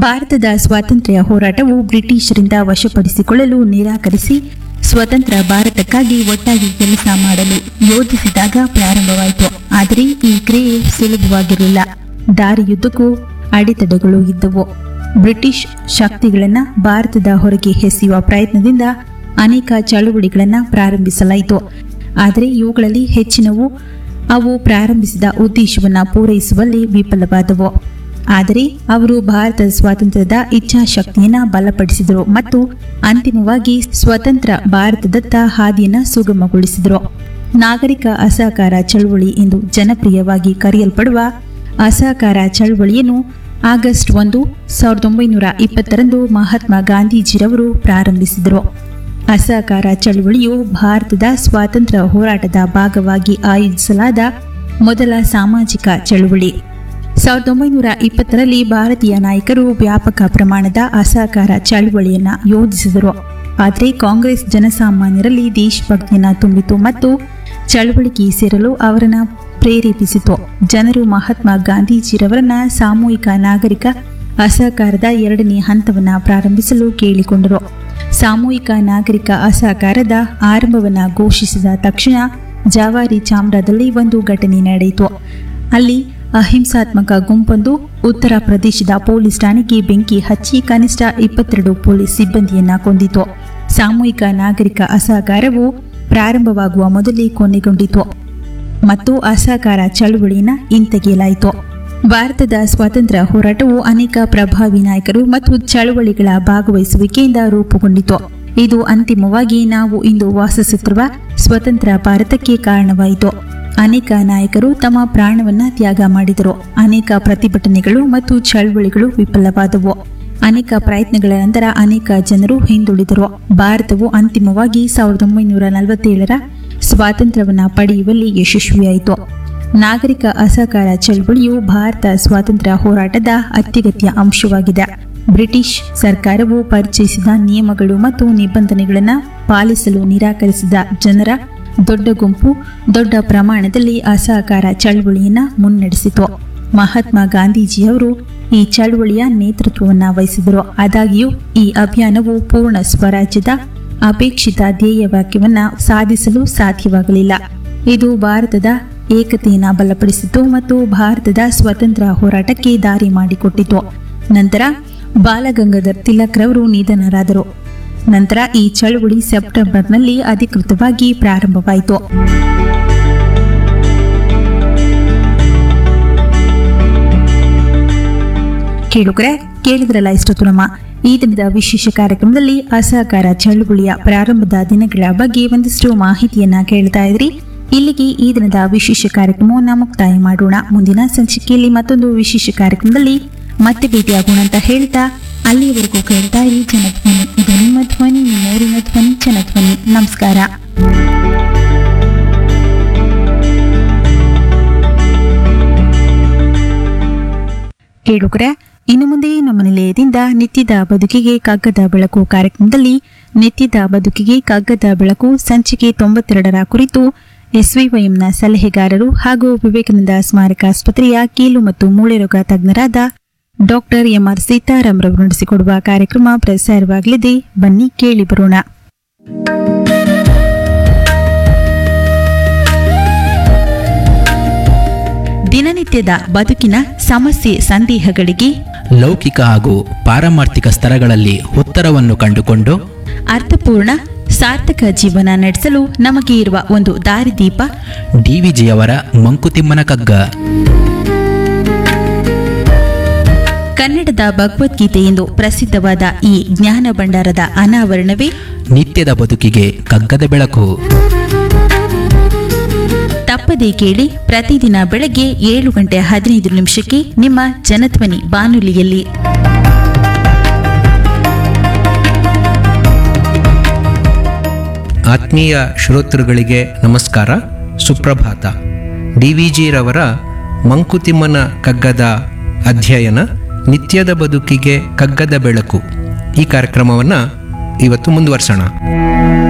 ಭಾರತದ ಸ್ವಾತಂತ್ರ್ಯ ಹೋರಾಟವು ಬ್ರಿಟಿಷರಿಂದ ವಶಪಡಿಸಿಕೊಳ್ಳಲು ನಿರಾಕರಿಸಿ ಸ್ವತಂತ್ರ ಭಾರತಕ್ಕಾಗಿ ಒಟ್ಟಾಗಿ ಕೆಲಸ ಮಾಡಲು ಯೋಜಿಸಿದಾಗ ಪ್ರಾರಂಭವಾಯಿತು ಆದರೆ ಈ ಕ್ರಿಯೆ ಸುಲಭವಾಗಿರಲಿಲ್ಲ ದಾರಿಯುದ್ದಕ್ಕೂ ಅಡೆತಡೆಗಳು ಇದ್ದವು ಬ್ರಿಟಿಷ್ ಶಕ್ತಿಗಳನ್ನ ಭಾರತದ ಹೊರಗೆ ಎಸೆಯುವ ಪ್ರಯತ್ನದಿಂದ ಅನೇಕ ಚಳುವಳಿಗಳನ್ನು ಪ್ರಾರಂಭಿಸಲಾಯಿತು ಆದರೆ ಇವುಗಳಲ್ಲಿ ಹೆಚ್ಚಿನವು ಅವು ಪ್ರಾರಂಭಿಸಿದ ಉದ್ದೇಶವನ್ನು ಪೂರೈಸುವಲ್ಲಿ ವಿಫಲವಾದವು ಆದರೆ ಅವರು ಭಾರತದ ಸ್ವಾತಂತ್ರ್ಯದ ಇಚ್ಛಾಶಕ್ತಿಯನ್ನು ಬಲಪಡಿಸಿದರು ಮತ್ತು ಅಂತಿಮವಾಗಿ ಸ್ವತಂತ್ರ ಭಾರತದತ್ತ ಹಾದಿಯನ್ನು ಸುಗಮಗೊಳಿಸಿದರು ನಾಗರಿಕ ಅಸಹಕಾರ ಚಳುವಳಿ ಎಂದು ಜನಪ್ರಿಯವಾಗಿ ಕರೆಯಲ್ಪಡುವ ಅಸಹಕಾರ ಚಳುವಳಿಯನ್ನು ಆಗಸ್ಟ್ ಒಂದು ಸಾವಿರದ ಒಂಬೈನೂರ ಇಪ್ಪತ್ತರಂದು ಮಹಾತ್ಮ ಗಾಂಧೀಜಿರವರು ಪ್ರಾರಂಭಿಸಿದರು ಅಸಹಕಾರ ಚಳುವಳಿಯು ಭಾರತದ ಸ್ವಾತಂತ್ರ್ಯ ಹೋರಾಟದ ಭಾಗವಾಗಿ ಆಯೋಜಿಸಲಾದ ಮೊದಲ ಸಾಮಾಜಿಕ ಚಳುವಳಿ ಸಾವಿರದ ಒಂಬೈನೂರ ಇಪ್ಪತ್ತರಲ್ಲಿ ಭಾರತೀಯ ನಾಯಕರು ವ್ಯಾಪಕ ಪ್ರಮಾಣದ ಅಸಹಕಾರ ಚಳುವಳಿಯನ್ನ ಯೋಜಿಸಿದರು ಆದರೆ ಕಾಂಗ್ರೆಸ್ ಜನಸಾಮಾನ್ಯರಲ್ಲಿ ದೇಶಭಕ್ತಿಯನ್ನ ತುಂಬಿತು ಮತ್ತು ಚಳುವಳಿಗೆ ಸೇರಲು ಅವರನ್ನ ಪ್ರೇರೇಪಿಸಿತು ಜನರು ಮಹಾತ್ಮ ಗಾಂಧೀಜಿರವರನ್ನ ಸಾಮೂಹಿಕ ನಾಗರಿಕ ಅಸಹಕಾರದ ಎರಡನೇ ಹಂತವನ್ನು ಪ್ರಾರಂಭಿಸಲು ಕೇಳಿಕೊಂಡರು ಸಾಮೂಹಿಕ ನಾಗರಿಕ ಅಸಹಕಾರದ ಆರಂಭವನ್ನು ಘೋಷಿಸಿದ ತಕ್ಷಣ ಜವಾರಿ ಚಾಮ್ರಾದಲ್ಲಿ ಒಂದು ಘಟನೆ ನಡೆಯಿತು ಅಲ್ಲಿ ಅಹಿಂಸಾತ್ಮಕ ಗುಂಪೊಂದು ಉತ್ತರ ಪ್ರದೇಶದ ಪೊಲೀಸ್ ಠಾಣೆಗೆ ಬೆಂಕಿ ಹಚ್ಚಿ ಕನಿಷ್ಠ ಇಪ್ಪತ್ತೆರಡು ಪೊಲೀಸ್ ಸಿಬ್ಬಂದಿಯನ್ನ ಕೊಂದಿತು ಸಾಮೂಹಿಕ ನಾಗರಿಕ ಅಸಹಕಾರವು ಪ್ರಾರಂಭವಾಗುವ ಮೊದಲೇ ಕೊನೆಗೊಂಡಿತು ಮತ್ತು ಅಸಹಕಾರ ಚಳುವಳಿನ ಹಿಂತೆಗೆಯಲಾಯಿತು ಭಾರತದ ಸ್ವಾತಂತ್ರ್ಯ ಹೋರಾಟವು ಅನೇಕ ಪ್ರಭಾವಿ ನಾಯಕರು ಮತ್ತು ಚಳುವಳಿಗಳ ಭಾಗವಹಿಸುವಿಕೆಯಿಂದ ರೂಪುಗೊಂಡಿತು ಇದು ಅಂತಿಮವಾಗಿ ನಾವು ಇಂದು ವಾಸಿಸುತ್ತಿರುವ ಸ್ವತಂತ್ರ ಭಾರತಕ್ಕೆ ಕಾರಣವಾಯಿತು ಅನೇಕ ನಾಯಕರು ತಮ್ಮ ಪ್ರಾಣವನ್ನ ತ್ಯಾಗ ಮಾಡಿದರು ಅನೇಕ ಪ್ರತಿಭಟನೆಗಳು ಮತ್ತು ಚಳುವಳಿಗಳು ವಿಫಲವಾದವು ಅನೇಕ ಪ್ರಯತ್ನಗಳ ನಂತರ ಅನೇಕ ಜನರು ಹಿಂದುಳಿದರು ಭಾರತವು ಅಂತಿಮವಾಗಿ ಸಾವಿರದ ಒಂಬೈನೂರ ನಲವತ್ತೇಳರ ಸ್ವಾತಂತ್ರ್ಯವನ್ನ ಪಡೆಯುವಲ್ಲಿ ಯಶಸ್ವಿಯಾಯಿತು ನಾಗರಿಕ ಅಸಹಕಾರ ಚಳವಳಿಯು ಭಾರತ ಸ್ವಾತಂತ್ರ್ಯ ಹೋರಾಟದ ಅತ್ಯಗತ್ಯ ಅಂಶವಾಗಿದೆ ಬ್ರಿಟಿಷ್ ಸರ್ಕಾರವು ಪರಿಚಯಿಸಿದ ನಿಯಮಗಳು ಮತ್ತು ನಿಬಂಧನೆಗಳನ್ನು ಪಾಲಿಸಲು ನಿರಾಕರಿಸಿದ ಜನರ ದೊಡ್ಡ ಗುಂಪು ದೊಡ್ಡ ಪ್ರಮಾಣದಲ್ಲಿ ಅಸಹಕಾರ ಚಳವಳಿಯನ್ನ ಮುನ್ನಡೆಸಿತು ಮಹಾತ್ಮ ಗಾಂಧೀಜಿಯವರು ಈ ಚಳವಳಿಯ ನೇತೃತ್ವವನ್ನ ವಹಿಸಿದರು ಆದಾಗ್ಯೂ ಈ ಅಭಿಯಾನವು ಪೂರ್ಣ ಸ್ವರಾಜ್ಯದ ಅಪೇಕ್ಷಿತ ಧ್ಯೇಯವಾಕ್ಯವನ್ನ ಸಾಧಿಸಲು ಸಾಧ್ಯವಾಗಲಿಲ್ಲ ಇದು ಭಾರತದ ಏಕತೆಯನ್ನು ಬಲಪಡಿಸಿತು ಮತ್ತು ಭಾರತದ ಸ್ವತಂತ್ರ ಹೋರಾಟಕ್ಕೆ ದಾರಿ ಮಾಡಿಕೊಟ್ಟಿತು ನಂತರ ಬಾಲಗಂಗಾಧರ್ ತಿಲಕ್ ರವರು ನಿಧನರಾದರು ನಂತರ ಈ ಚಳವಳಿ ಸೆಪ್ಟೆಂಬರ್ನಲ್ಲಿ ಅಧಿಕೃತವಾಗಿ ಪ್ರಾರಂಭವಾಯಿತು ಕೇಳುಗರೆ ಕೇಳಿದ್ರಲ್ಲ ಇಷ್ಟೊತ್ತು ನಮ್ಮ ಈ ದಿನದ ವಿಶೇಷ ಕಾರ್ಯಕ್ರಮದಲ್ಲಿ ಅಸಹಕಾರ ಚಳುವಳಿಯ ಪ್ರಾರಂಭದ ದಿನಗಳ ಬಗ್ಗೆ ಒಂದಿಷ್ಟು ಮಾಹಿತಿಯನ್ನ ಕೇಳ್ತಾ ಇದ್ರಿ ಇಲ್ಲಿಗೆ ಈ ದಿನದ ವಿಶೇಷ ಕಾರ್ಯಕ್ರಮವನ್ನು ಮುಕ್ತಾಯ ಮಾಡೋಣ ಮುಂದಿನ ಸಂಚಿಕೆಯಲ್ಲಿ ಮತ್ತೊಂದು ವಿಶೇಷ ಕಾರ್ಯಕ್ರಮದಲ್ಲಿ ಮತ್ತೆ ಭೇಟಿಯಾಗೋಣ ಅಂತ ಹೇಳ್ತಾ ಅಲ್ಲಿಯವರೆಗೂ ಕೇಳ್ತಾ ಇರಿ ಜನಧ್ವನಿ ಇದು ನಿಮ್ಮ ಧ್ವನಿ ನಿಮ್ಮೂರಿನ ಧ್ವನಿ ಜನಧ್ವನಿ ನಮಸ್ಕಾರ ಕೇಳುಗರೆ ಇನ್ನು ಮುಂದೆ ನಮ್ಮ ನಿಲಯದಿಂದ ನಿತ್ಯದ ಬದುಕಿಗೆ ಕಗ್ಗದ ಬೆಳಕು ಕಾರ್ಯಕ್ರಮದಲ್ಲಿ ನಿತ್ಯದ ಬದುಕಿಗೆ ಕಗ್ಗದ ಬೆಳಕು ಸಂಚಿಕೆ ತೊಂಬತ್ತೆರಡರ ಕುರಿತು ಎಸ್ವಿವೈಎಂನ ಸಲಹೆಗಾರರು ಹಾಗೂ ವಿವೇಕಾನಂದ ಸ್ಮಾರಕ ಆಸ್ಪತ್ರೆಯ ಕೀಲು ಮತ್ತು ಮೂಳೆ ರೋಗ ತಜ್ಞರಾದ ಡಾಕ್ಟರ್ ಎಂಆರ್ ಸೀತಾರಾಮ್ ರವರು ನಡೆಸಿಕೊಡುವ ಕಾರ್ಯಕ್ರಮ ಪ್ರಸಾರವಾಗಲಿದೆ ಬನ್ನಿ ಕೇಳಿ ಬರೋಣ ದಿನನಿತ್ಯದ ಬದುಕಿನ ಸಮಸ್ಯೆ ಸಂದೇಹಗಳಿಗೆ ಲೌಕಿಕ ಹಾಗೂ ಪಾರಮಾರ್ಥಿಕ ಸ್ತರಗಳಲ್ಲಿ ಉತ್ತರವನ್ನು ಕಂಡುಕೊಂಡು ಅರ್ಥಪೂರ್ಣ ಸಾರ್ಥಕ ಜೀವನ ನಡೆಸಲು ನಮಗೆ ಇರುವ ಒಂದು ದಾರಿದೀಪ ಡಿವಿಜಿಯವರ ಮಂಕುತಿಮ್ಮನ ಕಗ್ಗ ಕನ್ನಡದ ಭಗವದ್ಗೀತೆ ಎಂದು ಪ್ರಸಿದ್ಧವಾದ ಈ ಜ್ಞಾನ ಭಂಡಾರದ ಅನಾವರಣವೇ ನಿತ್ಯದ ಬದುಕಿಗೆ ಕಗ್ಗದ ಬೆಳಕು ತಪ್ಪದೇ ಕೇಳಿ ಪ್ರತಿದಿನ ಬೆಳಗ್ಗೆ ಏಳು ಗಂಟೆ ಹದಿನೈದು ನಿಮಿಷಕ್ಕೆ ನಿಮ್ಮ ಜನಧ್ವನಿ ಬಾನುಲಿಯಲ್ಲಿ ಆತ್ಮೀಯ ಶ್ರೋತೃಗಳಿಗೆ ನಮಸ್ಕಾರ ಸುಪ್ರಭಾತ ಡಿ ವಿ ಜಿರವರ ಮಂಕುತಿಮ್ಮನ ಕಗ್ಗದ ಅಧ್ಯಯನ ನಿತ್ಯದ ಬದುಕಿಗೆ ಕಗ್ಗದ ಬೆಳಕು ಈ ಕಾರ್ಯಕ್ರಮವನ್ನು ಇವತ್ತು ಮುಂದುವರ್ಸೋಣ